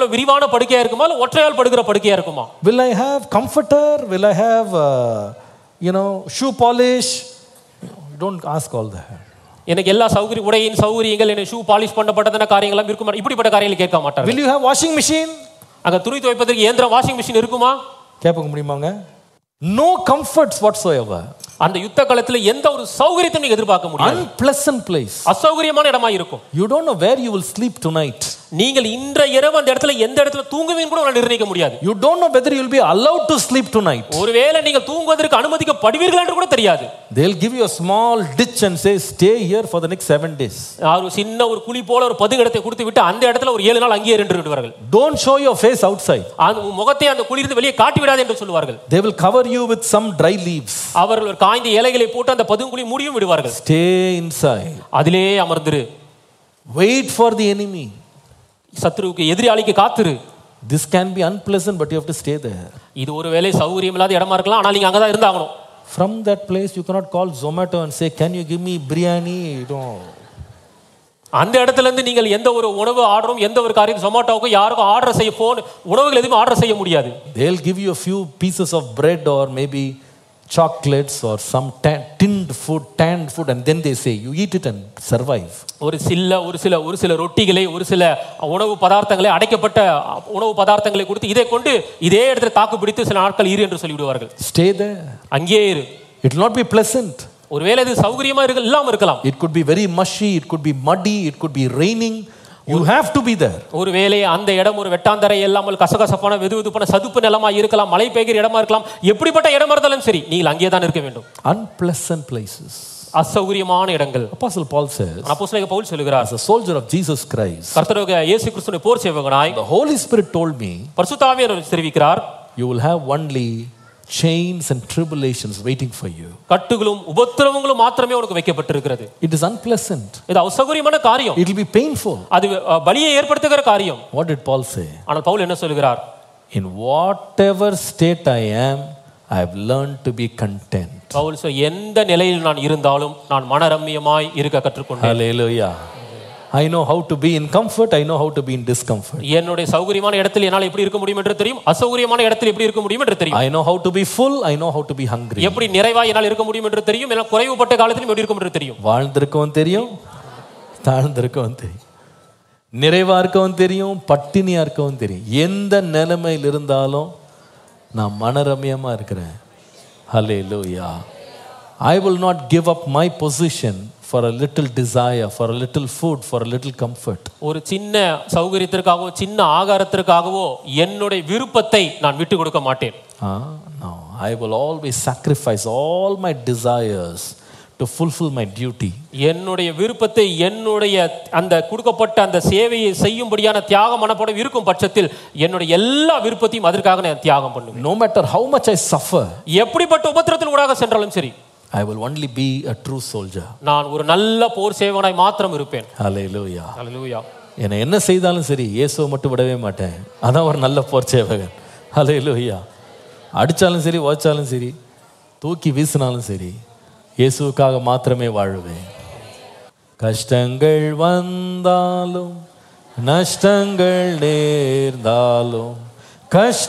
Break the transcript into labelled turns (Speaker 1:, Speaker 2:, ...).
Speaker 1: போன்ற விரிவான படுக்கையா இருக்குமா இல்ல ஒற்றையால் படுக்கிற படுக்கையா இருக்குமா
Speaker 2: Will I have comforter? Will I have, uh, you know, shoe polish? You don't ask all that.
Speaker 1: எனக்கு எல்லா சௌகரிய உடையின் சௌகரியங்கள் என்ன ஷூ பாலிஷ் பண்ணப்பட்டதான காரியங்கள்லாம் இருக்குமா இப்படிப்பட்ட காரியங்களை கேட்க மாட்டாங்க
Speaker 2: Will you have washing machine?
Speaker 1: அங்க துணி துவைப்பதற்கு இயந்திரம் வாஷிங் மிஷின் இருக்குமா
Speaker 2: கேட்ப முடியுமாங்க No comforts whatsoever.
Speaker 1: அந்த யுத்த காலத்துல எந்த ஒரு சௌகரியத்தையும் நீங்க எதிர்பார்க்க முடியாது
Speaker 2: Unpleasant place.
Speaker 1: அசௌகரியமான இடமா இருக்கும்
Speaker 2: You don't know where you will sleep tonight.
Speaker 1: நீங்கள் இன்ற இரவு அந்த இடத்துல எந்த இடத்துல தூங்குவீங்க கூட உங்களால் நிர்ணயிக்க முடியாது
Speaker 2: You don't know whether you will be allowed to sleep tonight.
Speaker 1: ஒருவேளை நீங்கள் தூங்குவதற்கு அனுமதிக்கப்படுவீர்கள் என்று கூட தெரியாது
Speaker 2: They'll give you a small ditch and say, stay here for the next seven days.
Speaker 1: ஒரு சின்ன ஒரு குழி போல ஒரு பதுகிடத்தை கொடுத்து விட்டு அந்த இடத்துல ஒரு ஏழு நாள் அங்கேயே நின்று விடுவார்கள்
Speaker 2: Don't show your face outside.
Speaker 1: அந்த உன் முகத்தை அந்த குளிர்ந்து வெளியே காட்டி விடாது என்று சொல்லுவார்கள்
Speaker 2: They will cover you with some dry leaves.
Speaker 1: அவர்கள் ஒரு காய்ந்த இலைகளை போட்டு அந்த பதுங்குழி மூடியும் விடுவார்கள்
Speaker 2: Stay inside.
Speaker 1: அதிலே அமர்ந்திரு
Speaker 2: Wait for the enemy.
Speaker 1: சத்ருவுக்கு எதிராளிக்கு காத்திரு
Speaker 2: This can be unpleasant, but you have to stay there.
Speaker 1: இது ஒரு வேலை சௌகரியம் இல்லாத இடமா இருக்கலாம் ஆனால் நீங்க அங்கதான் இருந்தாகணும்
Speaker 2: From that place, you cannot call Zomato and say, Can you give me biryani? You know.
Speaker 1: அந்த இடத்துல இருந்து நீங்கள் எந்த ஒரு உணவு ஆர்டரும் எந்த ஒரு காரியம் ஜொமாட்டோவுக்கும் யாருக்கும் ஆர்டர் செய்ய போன் உணவுகள் எதுவுமே ஆர்டர் செய்ய முடியாது
Speaker 2: They'll give you a few pieces of bread or maybe chocolates or some tan- tinned food, tanned food, and then they say, You eat it and survive.
Speaker 1: ஒரு சில ஒரு சில ஒரு சில ரொட்டிகளை ஒரு சில உணவு பதார்த்தங்களை அடைக்கப்பட்ட உணவு பதார்த்தங்களை கொடுத்து இதை கொண்டு இதே இடத்துல தாக்கு பிடித்து சில நாட்கள் இரு என்று சொல்லிவிடுவார்கள்
Speaker 2: Stay there.
Speaker 1: அங்கேயே இரு
Speaker 2: It will not be pleasant.
Speaker 1: ஒருவேளை இது சௌகரியமா இருக்க இல்லாம இருக்கலாம்
Speaker 2: It could be very mushy, it could be muddy, it could be raining. You have to be there.
Speaker 1: ஒருவேளை அந்த இடம் ஒரு வெட்டாந்தரை இல்லாமல் கசகசப்பான வெது வெதுப்பான சதுப்பு நிலமா இருக்கலாம் மழை பெய்கிற இடமா இருக்கலாம் எப்படிப்பட்ட இடமா இருந்தாலும் சரி நீங்கள் அங்கேயே தான் இருக்க வேண்டும்
Speaker 2: Unpleasant places.
Speaker 1: அசௌகரியமான இடங்கள்
Speaker 2: Apostle Paul says,
Speaker 1: அப்போஸ்தலனாகிய பவுல் சொல்லுகிறார்
Speaker 2: as a soldier of Jesus Christ,
Speaker 1: கர்த்தருடைய இயேசு கிறிஸ்துவின் போர் சேவகனாய்
Speaker 2: the Holy Spirit told me,
Speaker 1: பரிசுத்தாவியர் தெரிவிக்கிறார்
Speaker 2: you will have only chains and tribulations waiting for you.
Speaker 1: கட்டுகளும் உபத்திரவங்களும் மாத்திரமே உனக்கு வைக்கப்பட்டிருக்கிறது
Speaker 2: It is unpleasant.
Speaker 1: இது அசௌகரியமான காரியம்
Speaker 2: It will be painful.
Speaker 1: அது அஹ், பலியை ஏற்படுத்துகிற காரியம்
Speaker 2: What did Paul say?
Speaker 1: ஆனால் பவுல் என்ன சொல்லுகிறார்
Speaker 2: In whatever state I am, I have learned to be content.
Speaker 1: Pavul சொல் எந்த நிலையில் நான் இருந்தாலும் நான் மனரம்யமாய் இருக்க கற்றுக்கொண்டேன்
Speaker 2: Hallelujah. I know how to be in comfort, I know how to be in discomfort.
Speaker 1: என்னுடைய சௌகரியமான இடத்தில் என்னால் எப்படி இருக்க முடியும் என்று தெரியும் அசௌகரியமான இடத்தில் எப்படி இருக்க முடியும் என்று தெரியும்
Speaker 2: I know how to be full, I know how to be hungry.
Speaker 1: எப்படி நிறைவா என்னால் இருக்க முடியும் என்று தெரியும் என்னால் குறைவுபட்ட காலத்திலும் எப்படி இருக்கும் என்று தெரியும்
Speaker 2: வாழ்ந்திருக்கவும் தெரியும் தாழ்ந்திருக்கவும் தெரியும் நிறைவா இருக்கவும் தெரியும் பட்டினியா இருக்கவும் தெரியும் எந்த நிலைமையில் இருந்தாலும் நான் மனரம்யமா இருக்கிறேன் hallelujah I will not give up my position for a little desire for a little food for a little comfort
Speaker 1: ஒரு சின்ன சௌகரியத்திற்காகவோ சின்ன ஆகாரத்திற்காகவோ என்னுடைய விருப்பத்தை நான் விட்டு கொடுக்க மாட்டேன்
Speaker 2: no I will always sacrifice all my desires to fulfil my duty
Speaker 1: என்னுடைய விருப்பத்தை என்னுடைய அந்த கொடுக்கப்பட்ட அந்த சேவையை செய்யும்படியான தியாக மனப்படம் இருக்கும் பட்சத்தில் என்னுடைய எல்லா விருப்பத்தையும் அதற்காக நான் தியாகம் பண்ணுவேன்
Speaker 2: no matter how much I suffer
Speaker 1: எப்படிப்பட்ட உபத்திரத்தில் ஊடாக சென்றாலும் சரி
Speaker 2: I will only be a true soldier
Speaker 1: நான் ஒரு நல்ல போர் சேவனாய் மாத்திரம் இருப்பேன்
Speaker 2: ஹலே லூயா
Speaker 1: அல்லேலூயா
Speaker 2: என்னை என்ன செய்தாலும் சரி இயேசுவை மட்டும் விடவே மாட்டேன் அதான் ஒரு நல்ல போர் சேவகன் ஹலே லூயா அடித்தாலும் சரி உழைச்சாலும் சரி தூக்கி வீசினாலும் சரி இயேசுவுக்காக மாத்திரமே வாழுவேன் கஷ்டங்கள் வந்தாலும் நஷ்டங்கள் நேர்ந்தாலும் கஷ்ட